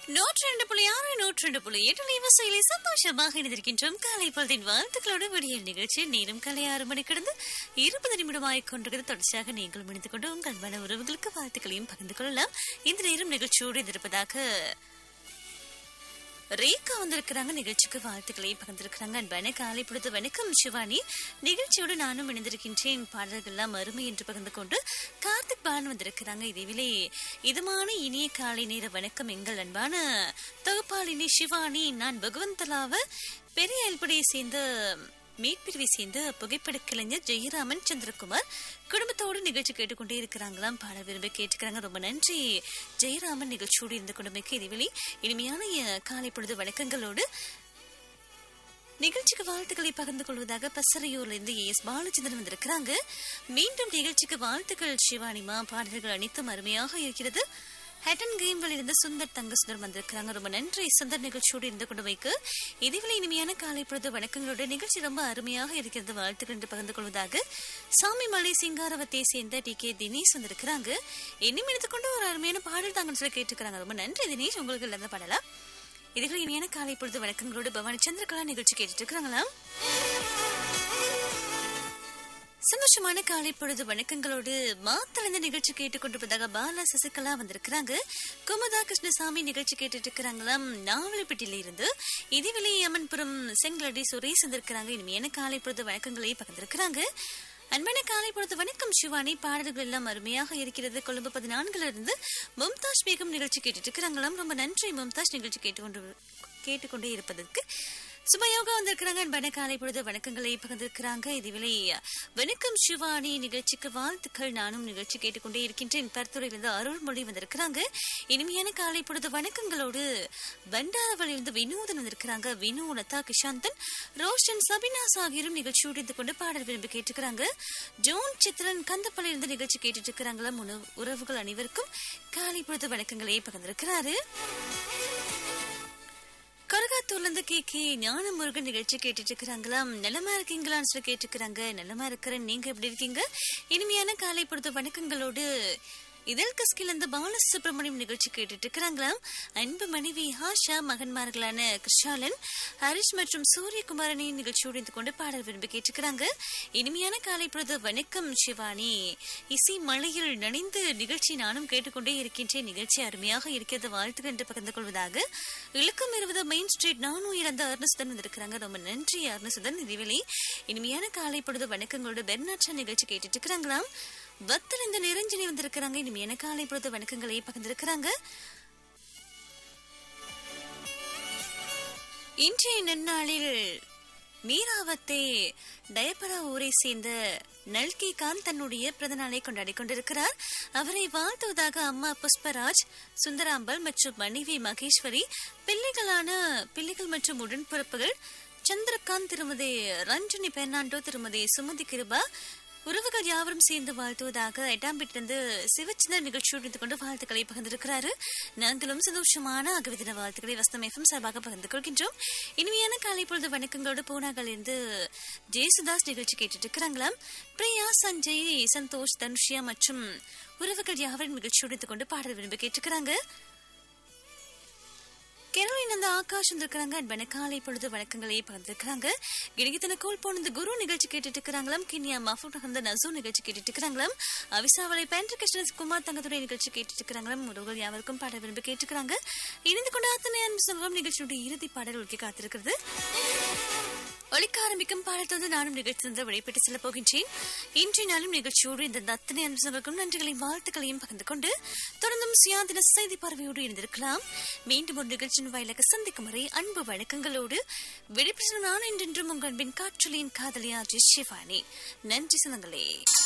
நூற்றி ரெண்டு புள்ளி ஆறு நூற்றி ரெண்டு புள்ளி எட்டு இவசையிலே சந்தோஷமாக இணைந்திருக்கின்றோம் காலை பொழுதின் வாழ்த்துக்களோடு விடியல் நிகழ்ச்சி நேரம் காலை ஆறு மணி கடந்து இருபது நிமிடமாய் கொண்டிருக்கிறது தொடர்ச்சியாக நீங்கள் இணைந்து கொண்டு உங்கள் மன உறவுகளுக்கு வாழ்த்துக்களையும் பகிர்ந்து கொள்ளலாம் இந்த நேரம் நிகழ்ச்சியோடு இருப்பதாக ரேகா வந்திருக்கிறாங்க நிகழ்ச்சிக்கு வாழ்த்துக்களை பகிர்ந்திருக்கிறாங்க அன்பான காலை பொழுது வணக்கம் சிவானி நிகழ்ச்சியோடு நானும் இணைந்திருக்கின்றேன் பாடல்கள்லாம் அருமை என்று பகிர்ந்து கொண்டு கார்த்திக் பாலன் வந்திருக்கிறாங்க இதேவிலே இதமான இனிய காலை நேர வணக்கம் எங்கள் அன்பான தொகுப்பாளினி சிவானி நான் பகவந்தலாவ பெரிய அல்படியை சேர்ந்த மீட்பிரிவை சேர்ந்த புகைப்பட கலைஞர் ஜெயராமன் சந்திரகுமார் குடும்பத்தோடு நிகழ்ச்சி கேட்டுக்கொண்டே இருக்கிறாங்களாம் பாட விரும்பி கேட்டுக்கிறாங்க ரொம்ப நன்றி ஜெயராமன் நிகழ்ச்சியோடு இருந்த குடும்பக்கு இதுவெளி இனிமையான அஹ், காலை பொழுது வணக்கங்களோடு நிகழ்ச்சிக்கு வாழ்த்துக்களை பகிர்ந்து கொள்வதாக பசறையூர்ல இருந்து எஸ் பாலச்சந்திரன் வந்திருக்கிறாங்க மீண்டும் நிகழ்ச்சிக்கு வாழ்த்துக்கள் சிவானிமா பாடல்கள் அனைத்தும் அருமையாக இருக்கிறது ஹேட்டன் கேம்கள் இருந்து சுந்தர் தங்க சுந்தர் வந்திருக்கிறாங்க ரொம்ப நன்றி சுந்தர் நிகழ்ச்சியோடு இருந்து கொண்டு வைக்கு இதுவரை இனிமையான காலை பொழுது வணக்கங்களோட நிகழ்ச்சி ரொம்ப அருமையாக இருக்கிறது வாழ்த்துக்கள் என்று பகிர்ந்து கொள்வதாக சாமி மலை சிங்காரவத்தை சேர்ந்த டி கே தினேஷ் வந்திருக்கிறாங்க என்னையும் எடுத்துக்கொண்டு ஒரு அருமையான பாடல் தாங்கன்னு சொல்லி கேட்டுக்கிறாங்க ரொம்ப நன்றி தினேஷ் உங்களுக்கு இல்லாத பாடலாம் இதுகள் இனிமையான காலை பொழுது வணக்கங்களோடு பவானி சந்திரகலா நிகழ்ச்சி கேட்டுட்டு இருக்கிறாங்களா சந்தோஷமான காலை பொழுது வணக்கங்களோடு மாத்தளந்த நிகழ்ச்சி கேட்டுக்கொண்டிருப்பதாக பாலா சசிகலா வந்திருக்கிறாங்க குமுதா கிருஷ்ணசாமி நிகழ்ச்சி கேட்டுட்டு இருக்கிறாங்களாம் நாவலப்பட்டியில இருந்து இதுவிலை அம்மன்புரம் செங்கலடி சுரேஷ் வந்திருக்கிறாங்க இனிமையான காலை பொழுது வணக்கங்களை பகிர்ந்திருக்கிறாங்க அன்பான காலை பொழுது வணக்கம் சிவானி பாடல்கள் எல்லாம் அருமையாக இருக்கிறது கொழும்பு பதினான்குல இருந்து மும்தாஜ் பேகம் நிகழ்ச்சி கேட்டுட்டு இருக்கிறாங்களாம் ரொம்ப நன்றி மும்தாஜ் நிகழ்ச்சி கேட்டுக்கொண்டு கேட்டுக்கொண்டே இருப்பதற்கு சுபயோகா வந்திருக்கிறாங்க அன்பான காலை பொழுது வணக்கங்களை பகிர்ந்திருக்கிறாங்க இதுவிலை வணக்கம் சிவானி நிகழ்ச்சிக்கு வாழ்த்துக்கள் நானும் நிகழ்ச்சி கேட்டுக்கொண்டே இருக்கின்றேன் பரத்துறையிலிருந்து அருள்மொழி வந்திருக்கிறாங்க இனிமையான காலை பொழுது வணக்கங்களோடு பண்டாரவளியிலிருந்து வினோதன் வந்திருக்கிறாங்க வினு லதா கிஷாந்தன் ரோஷன் சபினாஸ் ஆகியோரும் நிகழ்ச்சியோடு இருந்து கொண்டு பாடல் விரும்பி கேட்டுக்கிறாங்க ஜோன் சித்ரன் கந்தப்பள்ளியிலிருந்து நிகழ்ச்சி கேட்டுட்டு இருக்கிறாங்களா உணவு- உறவுகள் அனைவருக்கும் காலை பொழுது வணக்கங்களை பகிர்ந்திருக்கிறாரு கருகாத்தூர்ல இருந்து கே கே ஞான முருகன் நிகழ்ச்சி கேட்டுட்டு இருக்கிறாங்களாம் நலமா இருக்கீங்களான்னு சொல்லி கேட்டுக்கிறாங்க நலமா இருக்கிறேன் நீங்க எப்படி இருக்கீங்க இனிமையான காலை பொறுத்த வணக்கங்களோடு இதழ் கஸ்கில இருந்து பாலசுப்ரமணியம் நிகழ்ச்சி கேட்டுட்டு இருக்கிறாங்களாம் அன்பு மனைவி ஹாஷா மகன்மார்களான கிருஷாலன் ஹரிஷ் மற்றும் சூரியகுமாரனின் நிகழ்ச்சியோடு இருந்து கொண்டு பாடல் விரும்பி கேட்டுக்கிறாங்க இனிமையான காலை பொழுது வணக்கம் சிவானி இசை மழையில் நனைந்து நிகழ்ச்சி நானும் கேட்டுக்கொண்டே இருக்கின்றேன் நிகழ்ச்சி அருமையாக இருக்கிறது வாழ்த்துக்கள் என்று பகிர்ந்து கொள்வதாக இழுக்கம் இருபது மெயின் ஸ்ட்ரீட் நானும் இறந்த அருணசுதன் வந்திருக்கிறாங்க ரொம்ப நன்றி அருணசுதன் இதுவேளை இனிமையான காலை பொழுது வணக்கங்களோட பெர்னாட்சா நிகழ்ச்சி கேட்டுட்டு இருக்கிறாங்களாம் பக்தர் இந்த நிரஞ்சனி வந்திருக்கிறாங்க இனிமையான காலை பொழுது வணக்கங்களை பகிர்ந்திருக்கிறாங்க இன்றைய நன்னாளில் மீராவத்தை டயப்பரா ஊரை சேர்ந்த நல்கி கான் தன்னுடைய பிறந்தநாளை கொண்டாடி கொண்டிருக்கிறார் அவரை வாழ்த்துவதாக அம்மா புஷ்பராஜ் சுந்தராம்பல் மற்றும் மனைவி மகேஸ்வரி பிள்ளைகளான பிள்ளைகள் மற்றும் உடன்பிறப்புகள் சந்திரகாந்த் திருமதி ரஞ்சனி பெர்னாண்டோ திருமதி சுமதி கிருபா உறவுகள் யாவரும் சேர்ந்து வாழ்த்துவதாக எட்டாம்பிட்டிருந்து சிவச்சந்திரன் நிகழ்ச்சியோடு இருந்து கொண்டு வாழ்த்துக்களை பகிர்ந்திருக்கிறாரு நாங்களும் சந்தோஷமான அகவிதின வாழ்த்துக்களை வஸ்தம் எஃப்எம் சார்பாக பகிர்ந்து கொள்கின்றோம் இனிமையான காலை பொழுது வணக்கங்களோடு பூனாகள் இருந்து ஜெயசுதாஸ் நிகழ்ச்சி கேட்டுட்டு இருக்கிறாங்களாம் பிரியா சஞ்சய் சந்தோஷ் தனுஷியா மற்றும் உறவுகள் யாவரும் நிகழ்ச்சியோடு இருந்து கொண்டு பாடல் விரும்பி கேட்டுக்கிறாங்க கேரளின் அந்த ஆகாஷ் வந்திருக்கிறாங்க அன்பான காலை பொழுது வணக்கங்களை பகிர்ந்திருக்கிறாங்க கிரிகித்தன கோல் போனது குரு நிகழ்ச்சி கேட்டுட்டு இருக்கிறாங்களாம் கினியா மஃபூட் அந்த நசூ நிகழ்ச்சி கேட்டுட்டு இருக்கிறாங்களாம் அவிசாவளை பேண்ட்ரு கிருஷ்ண குமார் தங்கத்துடைய நிகழ்ச்சி கேட்டுட்டு இருக்கிறாங்களாம் உறவுகள் யாவருக்கும் பாட விரும்பி கேட்டுக்கிறாங்க இணைந்து கொண்டு அத்தனை அன்பு சொல்கம் நிகழ்ச்சியுடைய இறுதி பாடல் ஒழிக்க காத்திருக்கிறது ஒழிக்க ஆரம்பிக்கும் பாடத்தோடு நானும் நிகழ்ச்சி விடைபெற்று செல்ல போகின்றேன் இன்றைய நாளும் நிகழ்ச்சியோடு இந்த அத்தனை அம்சங்களுக்கும் நன்றிகளையும் வாழ்த்துக்களையும் பகிர்ந்து கொண்டு தொடர்ந்தும் சுயாதீன செய்தி பார்வையோடு இருந்திருக்கலாம் மீண்டும் ஒரு நிகழ்ச்சியின் வாயிலாக சந்திக்கும் வரை அன்பு வணக்கங்களோடு விடைபெற்ற நான் என்றென்றும் உங்கள் அன்பின் காற்றலின் காதலியா ஜி சிவானி நன்றி சொந்தங்களே